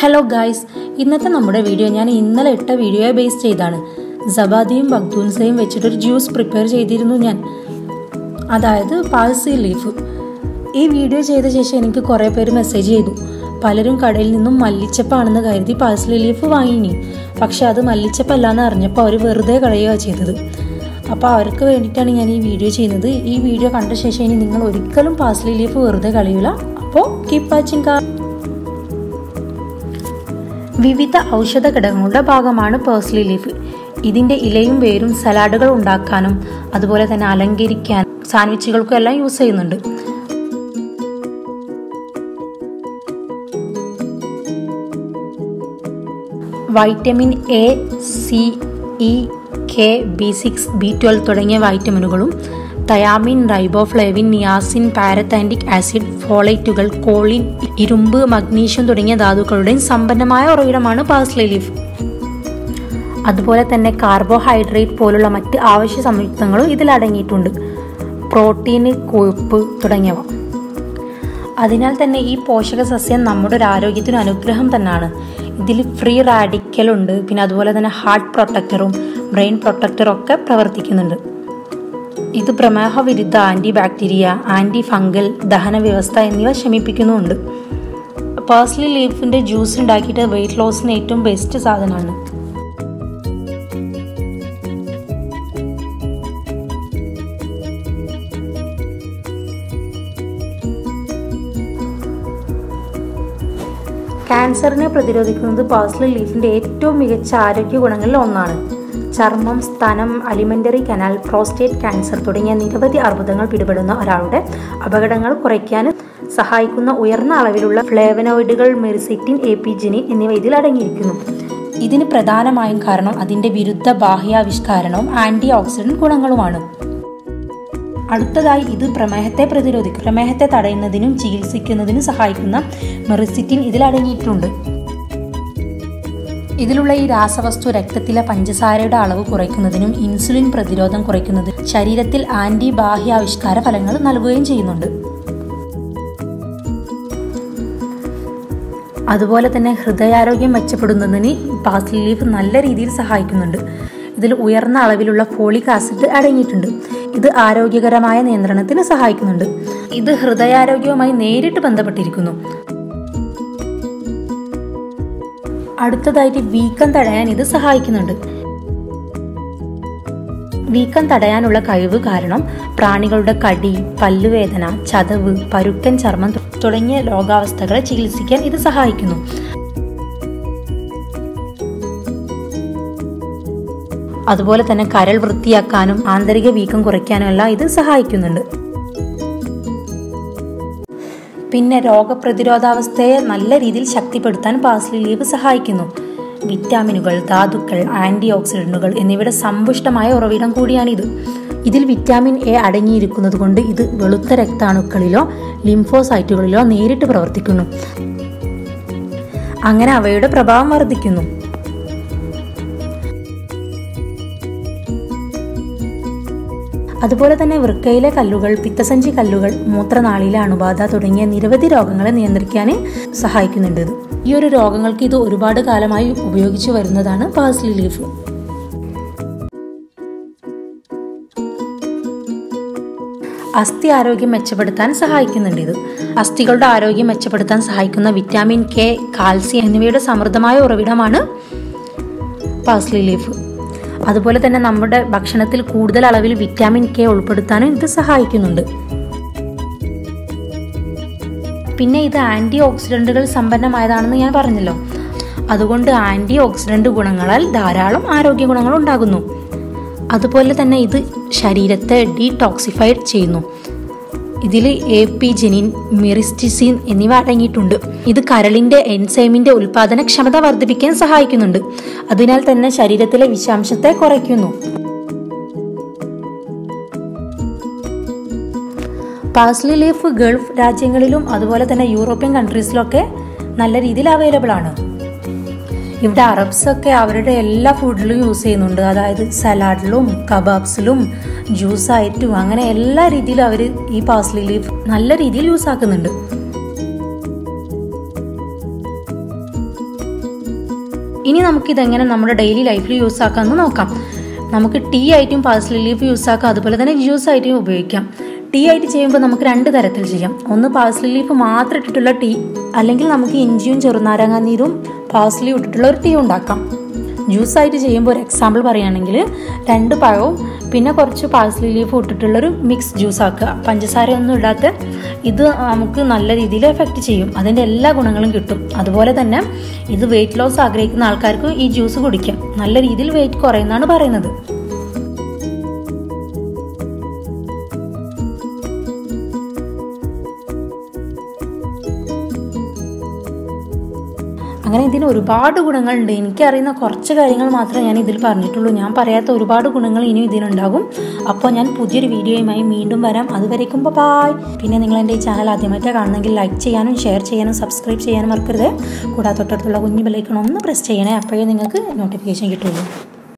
hello guys ഇന്നത്തെ നമ്മുടെ video ഞാൻ ഇന്നലെ ഇട്ട വീഡിയോയെ ബേസ് ചെയ്താണ് സബാദിയും ബഗ്ദൂൻസയും വെച്ചിട്ടൊരു ജ്യൂസ് പ്രിപ്പയർ ചെയ്തിരുന്നു ഞാൻ അതായത് പാൾസി ലീഫ് ഈ വീഡിയോ ചെയ്ത ശേഷം എനിക്ക് കുറേ പേര് മെസ്സേജ് ചെയ്തു പലരും കടയിൽ നിന്നും മല്ലിച്ചപ്പാണെന്ന് കരുതി പാഴ്സലി ലീഫ് വാങ്ങിനി പക്ഷെ അത് മല്ലിച്ചപ്പല്ലാന്ന് അറിഞ്ഞപ്പോൾ അവർ വെറുതെ കളയുക ചെയ്തത് അപ്പോൾ അവർക്ക് വേണ്ടിയിട്ടാണ് ഞാൻ ഈ വീഡിയോ ചെയ്യുന്നത് ഈ വീഡിയോ കണ്ട ശേഷം ഇനി നിങ്ങൾ ഒരിക്കലും പാഴ്സലി ലീഫ് വെറുതെ കളയൂല അപ്പോൾ കീപ് വാച്ചിങ് കാ വിവിധ ഔഷധ ഘടകങ്ങളുടെ ഭാഗമാണ് പേഴ്സ്ലി ലീഫ് ഇതിന്റെ ഇലയും വേരും സലാഡുകൾ ഉണ്ടാക്കാനും അതുപോലെ തന്നെ അലങ്കരിക്കാൻ സാൻഡ്വിച്ചുകൾക്കും എല്ലാം യൂസ് ചെയ്യുന്നുണ്ട് vitamin A C E K B six B twelve തുടങ്ങിയ വൈറ്റമിനുകളും thiamine riboflavin niacin pantothenic acid ഫോളേറ്റുകൾ കോളിൻ ഇരുമ്പ് മഗ്നീഷ്യം തുടങ്ങിയ ധാതുക്കളുടെയും സമ്പന്നമായ ഉറവിടമാണ് പാസ്ലി ലീഫ് അതുപോലെ തന്നെ കാർബോഹൈഡ്രേറ്റ് പോലുള്ള മറ്റ് ആവശ്യ സംയുക്തങ്ങളും ഇതിൽ അടങ്ങിയിട്ടുണ്ട് പ്രോട്ടീന് കൊഴുപ്പ് തുടങ്ങിയവ അതിനാൽ തന്നെ ഈ പോഷക സസ്യം നമ്മുടെ ഒരു ആരോഗ്യത്തിന് അനുഗ്രഹം തന്നെയാണ് ഇതിൽ ഫ്രീ റാഡിക്കൽ ഉണ്ട് പിന്നെ അതുപോലെ തന്നെ ഹാർട്ട് പ്രൊട്ടക്ടറും ബ്രെയിൻ പ്രൊട്ടക്ടറും ഒക്കെ പ്രവർത്തിക്കുന്നുണ്ട് ഇത് പ്രമേഹ വിരുദ്ധ ആൻറ്റി ബാക്ടീരിയ ആൻറ്റി ഫംഗൽ ദഹന വ്യവസ്ഥ എന്നിവ ശമിപ്പിക്കുന്നുമുണ്ട് പേഴ്സ്ലി ലീഫിൻ്റെ ജ്യൂസ് ഉണ്ടാക്കിയിട്ട് വെയിറ്റ് ലോസിന് ഏറ്റവും ബെസ്റ്റ് സാധനമാണ് ക്യാൻസറിനെ പ്രതിരോധിക്കുന്നത് പാഴ്സ്ലി ലീഫിന്റെ ഏറ്റവും മികച്ച ആരോഗ്യ ഗുണങ്ങളിൽ ഒന്നാണ് ചർമ്മം സ്തനം അലിമെന്ററി കനാൽ പ്രോസ്റ്റേറ്റ് ക്യാൻസർ തുടങ്ങിയ നിരവധി അർബുദങ്ങൾ പിടിപെടുന്ന ഒരാളുടെ അപകടങ്ങൾ കുറയ്ക്കാൻ സഹായിക്കുന്ന ഉയർന്ന അളവിലുള്ള ഫ്ലേവനോയിഡുകൾ മെറിസിറ്റിൻ എപിജിനിൻ എന്നിവ ഇതിൽ അടങ്ങിയിരിക്കുന്നു ഇതിന് പ്രധാനമായും കാരണം അതിന്റെ വിരുദ്ധ ബാഹ്യാവിഷ്കാരണവും ആന്റി ഓക്സിഡന്റ് ഗുണങ്ങളുമാണ് അടുത്തതായി ഇത് പ്രമേഹത്തെ പ്രതിരോധിക്കും പ്രമേഹത്തെ തടയുന്നതിനും ചികിത്സിക്കുന്നതിനും സഹായിക്കുന്ന മെറിസിറ്റിൻ ഇതിൽ അടങ്ങിയിട്ടുണ്ട് ഇതിലുള്ള ഈ രാസവസ്തു രക്തത്തിലെ പഞ്ചസാരയുടെ അളവ് കുറയ്ക്കുന്നതിനും ഇൻസുലിൻ പ്രതിരോധം കുറയ്ക്കുന്നതിനും ശരീരത്തിൽ ആന്റി ബാഹ്യാവിഷ്കാര ഫലങ്ങൾ നൽകുകയും ചെയ്യുന്നുണ്ട് അതുപോലെ തന്നെ ഹൃദയാരോഗ്യം മെച്ചപ്പെടുന്നതിന് പാസ്ലി ലീഫ് നല്ല രീതിയിൽ സഹായിക്കുന്നുണ്ട് ഇതിൽ ഉയർന്ന അളവിലുള്ള ഫോളിക് ആസിഡ് അടങ്ങിയിട്ടുണ്ട് ഇത് ആരോഗ്യകരമായ നിയന്ത്രണത്തിന് സഹായിക്കുന്നുണ്ട് ഇത് ഹൃദയാരോഗ്യവുമായി നേരിട്ട് ബന്ധപ്പെട്ടിരിക്കുന്നു അടുത്തതായിട്ട് വീക്കം തടയാൻ ഇത് സഹായിക്കുന്നുണ്ട് വീക്കം തടയാനുള്ള കഴിവ് കാരണം പ്രാണികളുടെ കടി പല്ലുവേദന ചതവ് പരുക്കൻ ചർമ്മം തുടങ്ങിയ രോഗാവസ്ഥകളെ ചികിത്സിക്കാൻ ഇത് സഹായിക്കുന്നു അതുപോലെ തന്നെ കരൾ വൃത്തിയാക്കാനും ആന്തരിക വീക്കം കുറയ്ക്കാനും എല്ലാം ഇത് സഹായിക്കുന്നുണ്ട് പിന്നെ രോഗപ്രതിരോധാവസ്ഥയെ നല്ല രീതിയിൽ ശക്തിപ്പെടുത്താൻ പാസ്ലി ലീവ് സഹായിക്കുന്നു വിറ്റാമിനുകൾ ധാതുക്കൾ ആന്റി ഓക്സിഡന്റുകൾ എന്നിവയുടെ സമ്പുഷ്ടമായ ഉറവിടം കൂടിയാണിത് ഇതിൽ വിറ്റാമിൻ എ അടങ്ങിയിരിക്കുന്നത് കൊണ്ട് ഇത് വെളുത്ത രക്താണുക്കളിലോ ലിംഫോസൈറ്റുകളിലോ നേരിട്ട് പ്രവർത്തിക്കുന്നു അങ്ങനെ അവയുടെ പ്രഭാവം വർദ്ധിക്കുന്നു അതുപോലെ തന്നെ വൃക്കയിലെ കല്ലുകൾ പിത്തസഞ്ചി കല്ലുകൾ മൂത്രനാളിയിലെ അണുബാധ തുടങ്ങിയ നിരവധി രോഗങ്ങളെ നിയന്ത്രിക്കാൻ സഹായിക്കുന്നുണ്ട് ഇത് ഈ ഒരു രോഗങ്ങൾക്ക് ഇത് ഒരുപാട് കാലമായി ഉപയോഗിച്ചു വരുന്നതാണ് പാസ്ലി ലീഫ് അസ്ഥി ആരോഗ്യം മെച്ചപ്പെടുത്താൻ സഹായിക്കുന്നുണ്ട് ഇത് അസ്ഥികളുടെ ആരോഗ്യം മെച്ചപ്പെടുത്താൻ സഹായിക്കുന്ന വിറ്റാമിൻ കെ കാൽസ്യം എന്നിവയുടെ സമൃദ്ധമായ ഉറവിടമാണ് പാസ്ലി ലീഫ് അതുപോലെ തന്നെ നമ്മുടെ ഭക്ഷണത്തിൽ കൂടുതൽ അളവിൽ വിറ്റാമിൻ കെ ഉൾപ്പെടുത്താനും ഇത് സഹായിക്കുന്നുണ്ട് പിന്നെ ഇത് ആന്റി ഓക്സിഡന്റുകൾ സമ്പന്നമായതാണെന്ന് ഞാൻ പറഞ്ഞല്ലോ അതുകൊണ്ട് ആന്റി ഓക്സിഡന്റ് ഗുണങ്ങളാൽ ധാരാളം ആരോഗ്യ ഗുണങ്ങൾ ഉണ്ടാകുന്നു അതുപോലെ തന്നെ ഇത് ശരീരത്തെ ഡീടോക്സിഫൈഡ് ചെയ്യുന്നു ഇതിൽ എ പി ജെനിൻ മിറിസ്റ്റിസിൻ എന്നിവ അടങ്ങിയിട്ടുണ്ട് ഇത് കരളിന്റെ എൻസൈമിന്റെ ഉൽപാദനക്ഷമത വർദ്ധിപ്പിക്കാൻ സഹായിക്കുന്നുണ്ട് അതിനാൽ തന്നെ ശരീരത്തിലെ വിഷാംശത്തെ കുറയ്ക്കുന്നു പാസ്ലി ലീഫ് ഗൾഫ് രാജ്യങ്ങളിലും അതുപോലെ തന്നെ യൂറോപ്യൻ കൺട്രീസിലൊക്കെ നല്ല രീതിയിൽ അവൈലബിൾ ആണ് ഇവിടെ അറബ്സ് ഒക്കെ അവരുടെ എല്ലാ ഫുഡിലും യൂസ് ചെയ്യുന്നുണ്ട് അതായത് സലാഡിലും കബാബ്സിലും ജ്യൂസായിട്ടും അങ്ങനെ എല്ലാ രീതിയിലും അവർ ഈ പാസ്ലി ലീഫ് നല്ല രീതിയിൽ യൂസ് ആക്കുന്നുണ്ട് ഇനി നമുക്കിതെങ്ങനെ നമ്മുടെ ഡെയിലി ലൈഫിൽ യൂസ് ആക്കാമെന്ന് നോക്കാം നമുക്ക് ടീ ആയിട്ടും പാഴ്സലി ലീഫ് യൂസ് ആക്കാം അതുപോലെ തന്നെ ജ്യൂസ് ആയിട്ടും ഉപയോഗിക്കാം ടീ ആയിട്ട് ചെയ്യുമ്പോൾ നമുക്ക് രണ്ട് തരത്തിൽ ചെയ്യാം ഒന്ന് പാഴ്സലി ലീഫ് മാത്രം ഇട്ടിട്ടുള്ള ടീ അല്ലെങ്കിൽ നമുക്ക് ഇഞ്ചിയും ചെറുനാരങ്ങ നീരും പാഴ്സലി ഇട്ടിട്ടുള്ള ഒരു ടീ ഉണ്ടാക്കാം ജ്യൂസ് ആയിട്ട് ചെയ്യുമ്പോൾ ഒരു എക്സാമ്പിൾ പറയുകയാണെങ്കിൽ രണ്ട് പഴവും പിന്നെ കുറച്ച് പാഴ്സലി ലീഫ് ഇട്ടിട്ടുള്ളൊരു മിക്സ് ജ്യൂസ് ആക്കുക പഞ്ചസാരയൊന്നും ഇടാത്ത ഇത് നമുക്ക് നല്ല രീതിയിൽ എഫക്റ്റ് ചെയ്യും അതിൻ്റെ എല്ലാ ഗുണങ്ങളും കിട്ടും അതുപോലെ തന്നെ ഇത് വെയിറ്റ് ലോസ് ആഗ്രഹിക്കുന്ന ആൾക്കാർക്ക് ഈ ജ്യൂസ് കുടിക്കാം നല്ല രീതിയിൽ വെയിറ്റ് കുറയുന്നതാണ് പറയുന്നത് അങ്ങനെ ഇതിന് ഒരുപാട് ഗുണങ്ങളുണ്ട് എനിക്കറിയുന്ന കുറച്ച് കാര്യങ്ങൾ മാത്രമേ ഞാൻ ഇതിൽ പറഞ്ഞിട്ടുള്ളൂ ഞാൻ പറയാത്ത ഒരുപാട് ഗുണങ്ങൾ ഇനിയും ഇതിനുണ്ടാകും അപ്പോൾ ഞാൻ പുതിയൊരു വീഡിയോയുമായി വീണ്ടും വരാം അതുവരേക്കും ബായ് പിന്നെ നിങ്ങൾ എൻ്റെ ഈ ചാനൽ ആദ്യമായിട്ട് കാണുന്നെങ്കിൽ ലൈക്ക് ചെയ്യാനും ഷെയർ ചെയ്യാനും സബ്സ്ക്രൈബ് ചെയ്യാനും മറക്കരുത് കൂടാതെ തൊട്ടടുത്തുള്ള കുഞ്ഞു ബെല്ലൈക്കണം ഒന്ന് പ്രസ് ചെയ്യണേ അപ്പോഴേ നിങ്ങൾക്ക് നോട്ടിഫിക്കേഷൻ കിട്ടുള്ളൂ